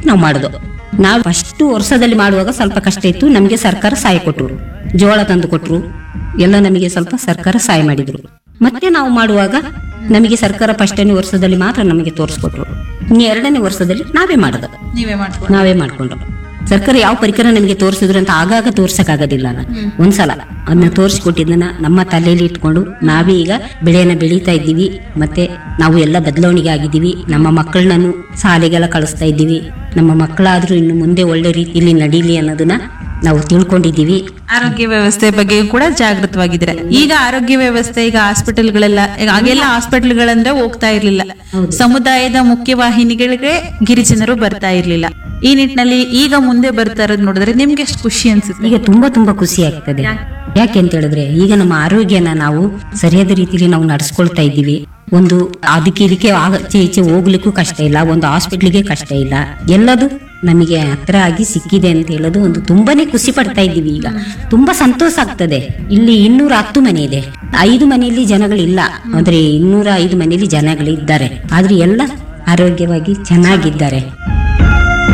ನಾವು ಮಾಡೋದು ನಾವು ಫಸ್ಟ್ ವರ್ಷದಲ್ಲಿ ಮಾಡುವಾಗ ಸ್ವಲ್ಪ ಕಷ್ಟ ಇತ್ತು ನಮಗೆ ಸರ್ಕಾರ ಸಹಾಯ ಕೊಟ್ಟರು ಜೋಳ ತಂದು ಕೊಟ್ರು ಎಲ್ಲ ನಮಗೆ ಸ್ವಲ್ಪ ಸರ್ಕಾರ ಸಹಾಯ ಮಾಡಿದ್ರು ಮತ್ತೆ ನಾವು ಮಾಡುವಾಗ ನಮಗೆ ಸರ್ಕಾರ ಫಸ್ಟನೇ ವರ್ಷದಲ್ಲಿ ಮಾತ್ರ ನಮಗೆ ತೋರಿಸ್ಕೊಟ್ರು ಇನ್ನು ಎರಡನೇ ವರ್ಷದಲ್ಲಿ ನಾವೇ ಮಾಡೋದು ನೀವೇ ಮಾಡ್ಕೊಂಡು ನಾವೇ ಮಾಡ್ಕೊಂಡ್ರು ಸರ್ಕಾರ ಯಾವ ಪರಿಕರ ನಮಗೆ ತೋರಿಸಿದ್ರು ಅಂತ ಆಗಾಗ ತೋರ್ಸಕ್ಕಾಗೋದಿಲ್ಲ ಅಲ್ಲ. ಒಂದ್ಸಲ ಅದನ್ನ ತೋರಿಸ್ಕೊಟ್ಟಿದ್ದನ್ನ ನಮ್ಮ ತಲೆಯಲ್ಲಿ ಇಟ್ಕೊಂಡು ನಾವೇ ಈಗ ಬೆಳೆಯನ್ನ ಬೆಳೀತಾ ಇದ್ದೀವಿ ಮತ್ತೆ ನಾವು ಎಲ್ಲ ಬದಲಾವಣೆಗೆ ಆಗಿದ್ದೀವಿ ನಮ್ಮ ಮಕ್ಕಳನ್ನು ಶಾಲೆಗೆಲ್ಲ ಕಳಿಸ್ತಾ ಇದ್ದೀವಿ ನಮ್ಮ ಮಕ್ಕಳಾದ್ರೂ ಇನ್ನು ಮುಂದೆ ಒಳ್ಳೆ ರೀತಿಯಲ್ಲಿ ನಡೀಲಿ ಅನ್ನೋದನ್ನ ನಾವು ತಿಳ್ಕೊಂಡಿದ್ದೀವಿ ಆರೋಗ್ಯ ವ್ಯವಸ್ಥೆ ಬಗ್ಗೆ ಕೂಡ ಜಾಗೃತವಾಗಿದ್ರೆ ಈಗ ಆರೋಗ್ಯ ವ್ಯವಸ್ಥೆ ಈಗ ಹಾಸ್ಪಿಟಲ್ಗಳೆಲ್ಲ ಈಗ ಆಗೆಲ್ಲ ಹಾಸ್ಪಿಟಲ್ಗಳಂದ್ರೆ ಹೋಗ್ತಾ ಇರ್ಲಿಲ್ಲ ಸಮುದಾಯದ ಮುಖ್ಯವಾಹಿನಿಗಳಿಗೆ ಗಿರಿಜನರು ಬರ್ತಾ ಇರ್ಲಿಲ್ಲ ಈ ನಿಟ್ಟಿನಲ್ಲಿ ಈಗ ಮುಂದೆ ಬರ್ತಾ ಇರೋದು ನೋಡಿದ್ರೆ ನಿಮ್ಗೆ ಎಷ್ಟು ಖುಷಿ ಅನ್ಸುತ್ತೆ ಈಗ ತುಂಬಾ ತುಂಬಾ ಖುಷಿ ಆಗ್ತದೆ ಯಾಕೆ ಅಂತ ಹೇಳಿದ್ರೆ ಈಗ ನಮ್ಮ ಆರೋಗ್ಯನ ನಾವು ಸರಿಯಾದ ರೀತಿಯಲ್ಲಿ ನಾವು ನಡೆಸ್ಕೊಳ್ತಾ ಇದ್ದೀವಿ ಒಂದು ಅದಕ್ಕೆ ಇದಕ್ಕೆ ಆಚೆ ಈಚೆ ಹೋಗ್ಲಿಕ್ಕೂ ಕಷ್ಟ ಇಲ್ಲ ಒಂದು ಹಾಸ್ಪಿಟ್ಲಿಗೆ ಕಷ್ಟ ಇಲ್ಲ ಎಲ್ಲದು ನಮಗೆ ಹತ್ರ ಆಗಿ ಸಿಕ್ಕಿದೆ ಅಂತ ಹೇಳೋದು ಒಂದು ತುಂಬಾನೇ ಖುಷಿ ಪಡ್ತಾ ಇದ್ದೀವಿ ಈಗ ತುಂಬಾ ಸಂತೋಷ ಆಗ್ತದೆ ಇಲ್ಲಿ ಇನ್ನೂರ ಹತ್ತು ಮನೆ ಇದೆ ಐದು ಮನೆಯಲ್ಲಿ ಜನಗಳಿಲ್ಲ ಅಂದ್ರೆ ಇನ್ನೂರ ಐದು ಮನೆಯಲ್ಲಿ ಜನಗಳಿದ್ದಾರೆ ಆದ್ರೆ ಎಲ್ಲ ಆರೋಗ್ಯವಾಗಿ ಚೆನ್ನಾಗಿದ್ದಾರೆ